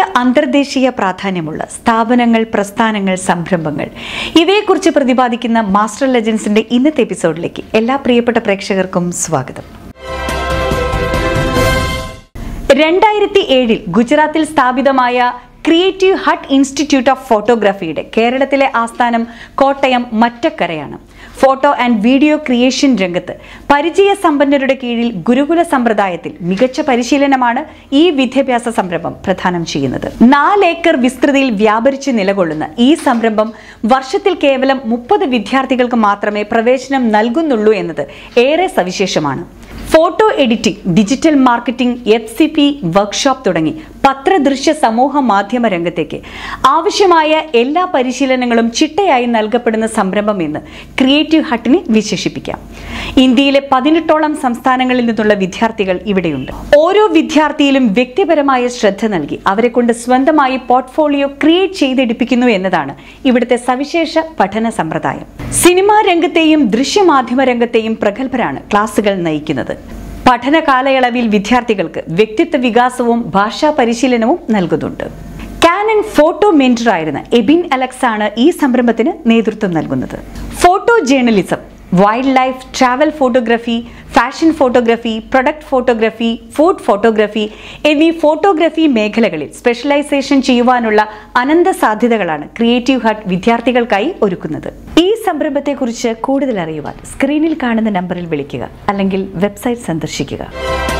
അന്തർദേശീയ പ്രാധാന്യമുള്ള സ്ഥാപനങ്ങൾ പ്രസ്ഥാനങ്ങൾ സംരംഭങ്ങൾ ഇവയെക്കുറിച്ച് പ്രതിപാദിക്കുന്ന മാസ്റ്റർ ലെജൻസിന്റെ ഇന്നത്തെ എപ്പിസോഡിലേക്ക് എല്ലാ പ്രിയപ്പെട്ട പ്രേക്ഷകർക്കും സ്വാഗതം രണ്ടായിരത്തി ഏഴിൽ ഗുജറാത്തിൽ സ്ഥാപിതമായ ക്രിയേറ്റീവ് ഹട്ട് ഇൻസ്റ്റിറ്റ്യൂട്ട് ഓഫ് ഫോട്ടോഗ്രാഫിയുടെ കേരളത്തിലെ ആസ്ഥാനം കോട്ടയം മറ്റക്കരയാണ് ഫോട്ടോ ആൻഡ് വീഡിയോ ക്രിയേഷൻ രംഗത്ത് പരിചയ സമ്പന്നരുടെ കീഴിൽ ഗുരുകുല സമ്പ്രദായത്തിൽ മികച്ച പരിശീലനമാണ് ഈ വിദ്യാഭ്യാസ സംരംഭം പ്രദാനം ചെയ്യുന്നത് നാലേക്കർ വിസ്തൃതിയിൽ വ്യാപരിച്ച് നിലകൊള്ളുന്ന ഈ സംരംഭം വർഷത്തിൽ കേവലം മുപ്പത് വിദ്യാർത്ഥികൾക്ക് മാത്രമേ പ്രവേശനം നൽകുന്നുള്ളൂ എന്നത് ഏറെ സവിശേഷമാണ് photo editing digital marketing F C P workshop തുടങ്ങി പത്രദൃശ്യ സമൂഹ മാധ്യമ രംഗത്തേക്ക് ആവശ്യമായ എല്ലാ പരിശീലനങ്ങളും ചിട്ടയായി നൽകപ്പെടുന്ന സംരംഭം എന്ന് ക്രിയേറ്റീവ് ഹട്ടിനെ വിശേഷിപ്പിക്കാം ഇന്ത്യയിലെ പതിനെട്ടോളം സംസ്ഥാനങ്ങളിൽ നിന്നുള്ള വിദ്യാർത്ഥികൾ ഇവിടെയുണ്ട് ഓരോ വിദ്യാർത്ഥിയിലും വ്യക്തിപരമായ ശ്രദ്ധ നൽകി അവരെ കൊണ്ട് സ്വന്തമായി പോർട്ട്ഫോളിയോ ക്രിയേറ്റ് ചെയ്തെടുപ്പിക്കുന്നു എന്നതാണ് ഇവിടുത്തെ സവിശേഷ പഠന സമ്പ്രദായം സിനിമാ രംഗത്തെയും ദൃശ്യമാധ്യമ രംഗത്തെയും പ്രഗത്ഭരാണ് ക്ലാസുകൾ നയിക്കുന്നത് പഠന കാലയളവിൽ വിദ്യാർത്ഥികൾക്ക് വ്യക്തിത്വ വികാസവും ഭാഷാ പരിശീലനവും നൽകുന്നുണ്ട് കാനൻ ഫോട്ടോ മെന്ററായിരുന്ന എബിൻ അലക്സ് ആണ് ഈ സംരംഭത്തിന് നേതൃത്വം നൽകുന്നത് photo journalism wildlife travel photography fashion photography product photography food photography എന്നീ ഫോട്ടോഗ്രഫി മേഖലകളിൽ സ്പെഷ്യലൈസേഷൻ ചെയ്യുവാനുള്ള അനന്ത സാധ്യതകളാണ് ക്രിയേറ്റീവ് ഹട്ട് വിദ്യാർത്ഥികൾക്കായി ഒരുക്കുന്നത് ഈ സംരംഭത്തെക്കുറിച്ച് കൂടുതൽ അറിയുവാൻ സ്ക്രീനിൽ കാണുന്ന നമ്പറിൽ വിളിക്കുക അല്ലെങ്കിൽ വെബ്സൈറ്റ് സന്ദർശിക്കുക